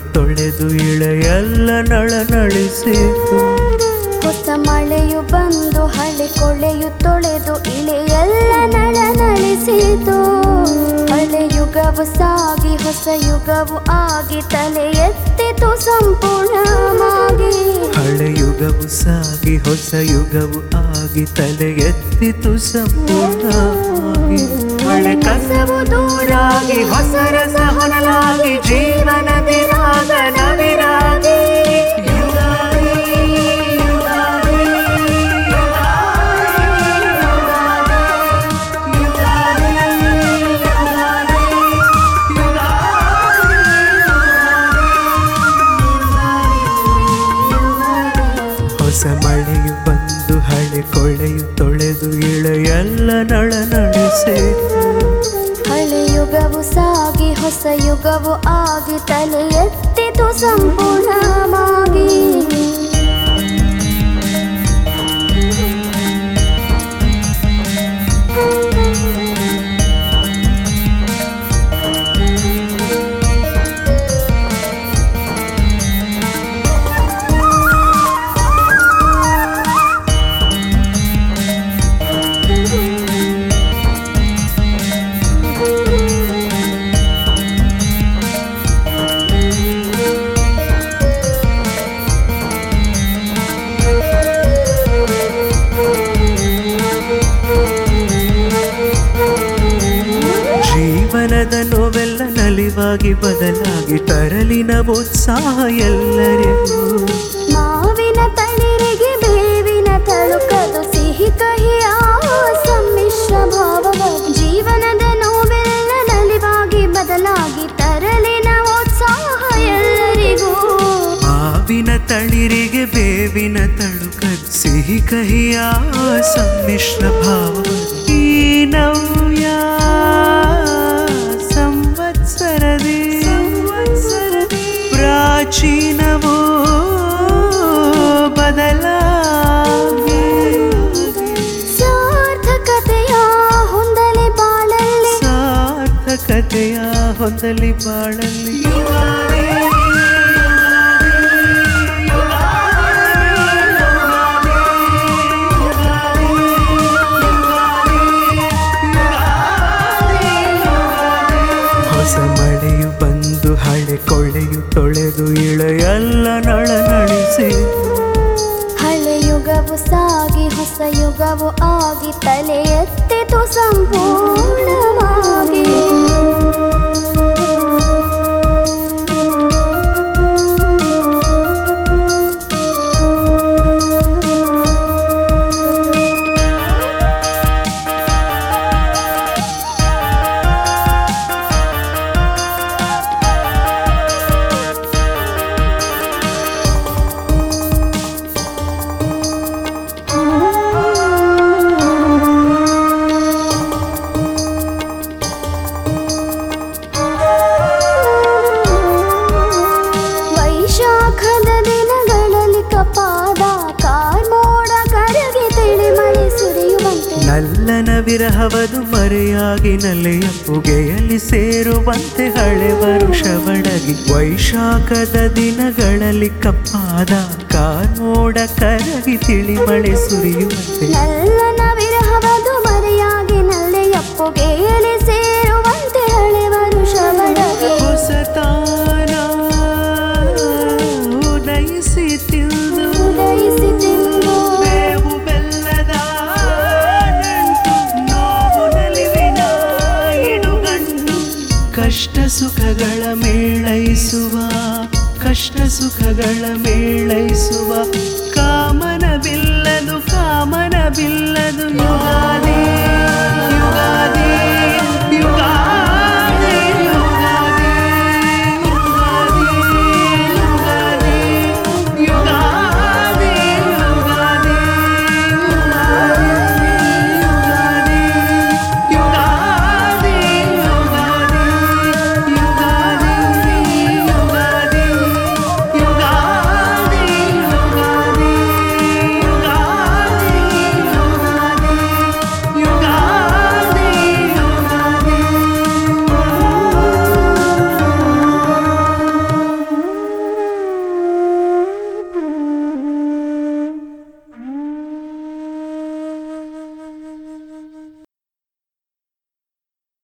ತೊಳೆದು ಇಳೆಯೆಲ್ಲ ನಳನಳಿಸಿತು ಹೊಸ ಮಳೆಯು ಬಂದು ಹಳೆ ಕೊಳೆಯು ತೊಳೆದು ಇಳೆಯೆಲ್ಲ ನಳನಳಿಸಿತು ಹಳೆ ಯುಗವು ಸಾಗಿ ಹೊಸ ಯುಗವು ಆಗಿ ತಲೆ ಎತ್ತಿತು ಸಂಪೂರ್ಣವಾಗಿ ಹಳೆ ಯುಗವು ಸಾಗಿ ಹೊಸ ಯುಗವು ಆಗಿ ತಲೆ ಎತ್ತಿತು ಸಂಪೂರ್ಣವಾಗಿ ಹಳೆ ಕಸವು ದೂರಾಗಿ ಹೊಸ ರಸ ಹೊನಲಾಗಿ ಜೀವನದಿ ರಾಗ ನವಿರಾಗಿ ಯುಗಾದಿ, ಯುಗಾದಿ, ಯುಗಾದಿ, ಯುಗಾದಿ, ಹೊಸ ಮಳೆಯು ಬಂದು ಹಳೆ ಕೊಳೆಯು ತೊಳೆದು ಇಳೆಯೆಲ್ಲ ನಳನಳಿಸಿತು ಹಳೆ ಯುಗವು ಸಾಗಿ ಹೊಸ ಯುಗವು ಆಗಿ ತಲೆ ಎತ್ತಿತು ಸಂಪೂರ್ಣವಾಗಿ ಜೀವನದ ನೋವೆಲ್ಲ ನಲಿವಾಗಿ ಬದಲಾಗಿ ತರಲಿನ ಉತ್ಸಾಹ ಎಲ್ಲರಿಗೂ ಮಾವಿನ ತಳಿರಿಗೆ ಬೇವಿನ ತಳುಕದು ಸಿಹಿ ಕಹಿಯ ಸಮ್ಮಿಶ್ರ ಭಾವವು ಜೀವನದ ನೋವೆಲ್ಲ ನಲಿವಾಗಿ ಬದಲಾಗಿ ತರಲಿನ ಉತ್ಸಾಹ ಎಲ್ಲರಿಗೂ ಮಾವಿನ ತಳಿರಿಗೆ ಬೇವಿನ ತಳುಕ ಸಿಹಿ ಕಹಿಯ ಸಮ್ಮಿಶ್ರ ಭಾವ ಈ ನವ್ಯ ಸಂವತ್ಸರದಿ ಪ್ರಾಚೀನವೋ ಬದಲಾಗಿ ಸಾರ್ಥಕತೆಯ ಹೊಂದಲಿ ಬಾಳಲ್ಲಿ ಸಾರ್ಥಕತೆಯ ಹೊಂದಲಿ ಬಾಳಲ್ಲಿ ಹೊಸ ಮಳೆಯು ಬಂದು ಹಳೆ ಕೊಳೆಯು ತೊಳೆದು ಇಳೆಯೆಲ್ಲ ನಳನಳಿಸಿ ಹಳೆ ಯುಗವು ಸಾಗಿ ಹೊಸ ಯುಗವು ಆಗಿ ತಲೆ ಎತ್ತಿತು ಸಂಪೂರ್ಣವಾಗಿ ವೈಶಾಖದ ದಿನಗಳಲ್ಲಿ ಕಪಾದ ಕಾರ್ಮೋಡ ಕರಗಿ ತಿಳಿ ಮಳೆ ಸುರಿಯುವಂತೆ ನಲ್ಲನ ವಿರಹವದು ಮರೆಯಾಗಿ ನಲೆಯ ಪುಗೆಯಲ್ಲಿ ಸೇರುವಂತೆ ಹಳೆ ವರುಷವಡಗಿ ವೈಶಾಖದ ದಿನಗಳಲ್ಲಿ ಕಪ್ಪಾದ ಕಾರ್ಮೋಡ ಕರಗಿ ತಿಳಿ ಮಳೆ ಸುರಿಯುವಂತೆ ನಲ್ಲನ ವಿರಹವದು ಮರೆಯಾಗಿ ನಲ್ಲೆಯಪ್ಪುಗೆಯಲ್ಲಿ ಸೇರುವಂತೆ ಹಳೆ ವರುಷವಡಗಿ ಹೊಸತಾನ ಉದಯಿಸಿ ತಿಂದು ಉದಯಿಸಿ ತಿಂದು ಬೇವು ಬೆಲ್ಲದ ನಂಟು ನೋವು ನಲಿವಿನ ಇಡುಗಂಟು ಕಷ್ಟ ಸುಖಗಳ ಮೇಳೈಸುವ ಕಷ್ಟ ಸುಖಗಳ ಮೇಳೈಸುವ ಕಾಮನ ಬಿಲ್ಲದು ಕಾಮನ ಬಿಲ್ಲದು ಯುಗಾದಿ ಯುಗಾದಿ